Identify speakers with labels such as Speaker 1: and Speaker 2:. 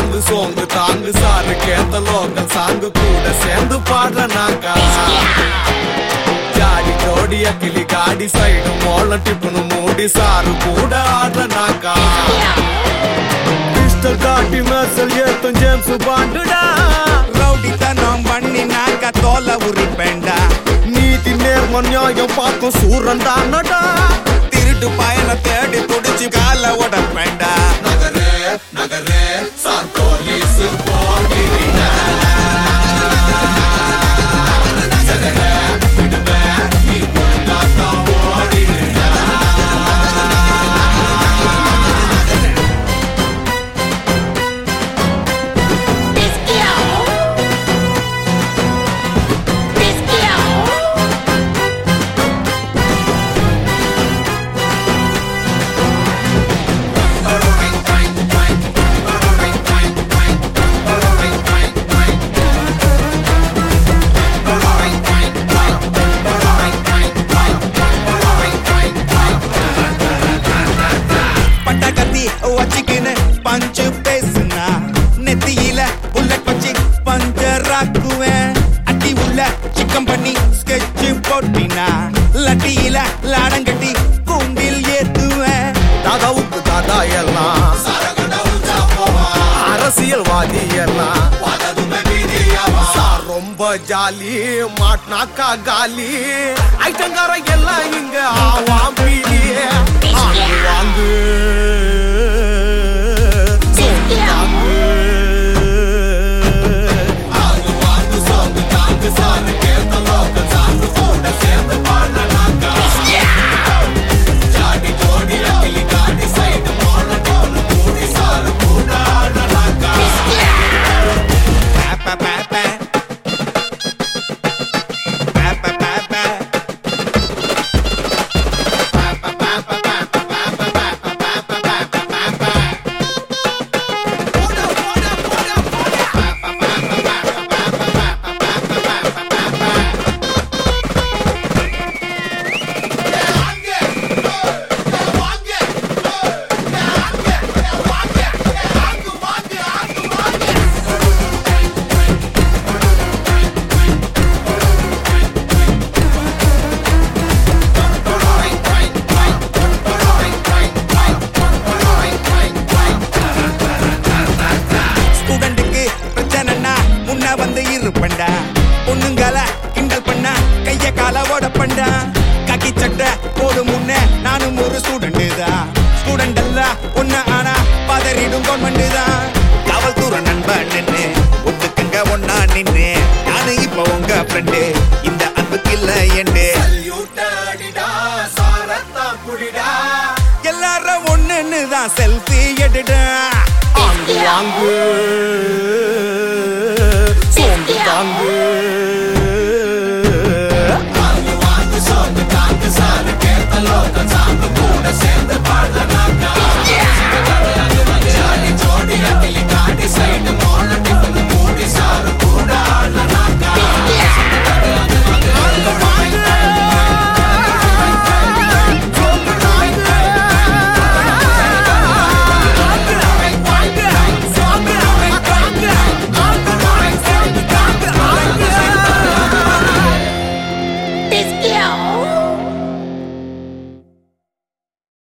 Speaker 1: வாங்கு சோங்கு தாங்கு sir கேத்த local song கூட சேர்ந்து பாடுறனாக்கா ஜாடி ஜோடிய கிளி காடி சைடு மோள டிப்புனு மூடி சாரு கூட ஆடுறனாக்கா பிஸ்டல் காட்டி மெர்சல் ஏத்தும் ஜேம்ஸ் பாண்டுடா
Speaker 2: ரவுடித்தனம் பண்ணினாக்க தோலை உரிப்பேண்டா
Speaker 1: நீதி நேர்ம நியாயம் பார்க்கும் சூரன் தானடா
Speaker 2: திருட்டு பயனை தேடி துடிச்சு கால உடப்பேண்டா
Speaker 1: நகரே நகரே சார் போலீஸ் போகிறீங்க
Speaker 3: Bisquiao. Bisquiao.
Speaker 2: பட்ட கத்தி வச்சுக்கின்னு பஞ்சு பேசுனா நெத்தியில புல்லட் வச்சு பஞ்சராக்குவேன் அட்டி உள்ள சிக்கம் பண்ணி ஸ்கெட்ச் போட்டினா லட்டியில லாடங்கட்டி கூண்டில் ஏத்துவேன்
Speaker 1: தாதாவுக்கு தாதா எல்லாம் அரசியல்வாதி எல்லாம் சார் ரொம்ப ஜாலி மாட்னாக்கா காலி ஐட்டங்கார எல்லாம் இங்க ஆவாம் பீலி ஆங்கு வாங்கு சோங்கு தாங்கு ஆங்கு வாங்கு சோங்கு தாங்கு சாரு கேத்த லோக்கல் சாங்கு கூட சேர்ந்து பாடுறாங்க ஜாடி ஜோடி அகிலி காடி சைடு மோன டோனு கூடி சாரு கூட ஆடுறாங்க
Speaker 2: பாப்பா பாப்பா பாப்பா பாப்பா ஸ்டூடெண்ட்டுக்கு பிரச்சனைனா முன்ன வந்து இருப்பண்டா பொண்ணுங்கள கிண்டல் பண்ண கைய கால ஓடப்பண்டா கக்கி சட்டை போடு முன்ன நானும் ஒரு ஸ்டூடெண்ட் தான் ஸ்டூடெண்ட் அல்ல ஒண்ணு ஆனா பதறிடும் கவர்மெண்ட் தான் காவல்துறை நண்பன் நின்னு ஒத்துக்குங்க ஒன்னா நின்னு நானு இப்ப உங்க ஃப்ரெண்டு இந்த அன்புக்கு இல்ல எண்டு எல்லாரும் ஒண்ணுன்னு தான் செல்ஃபி எடுடா
Speaker 1: ஆங்கு வாங்கு சோங்கு தாங்கு ஆங்கு வாங்கு சோங்கு தாங்கு சாரு கேத்த லோக்கல் சாங்கு கூட சேர்ந்து பாடுற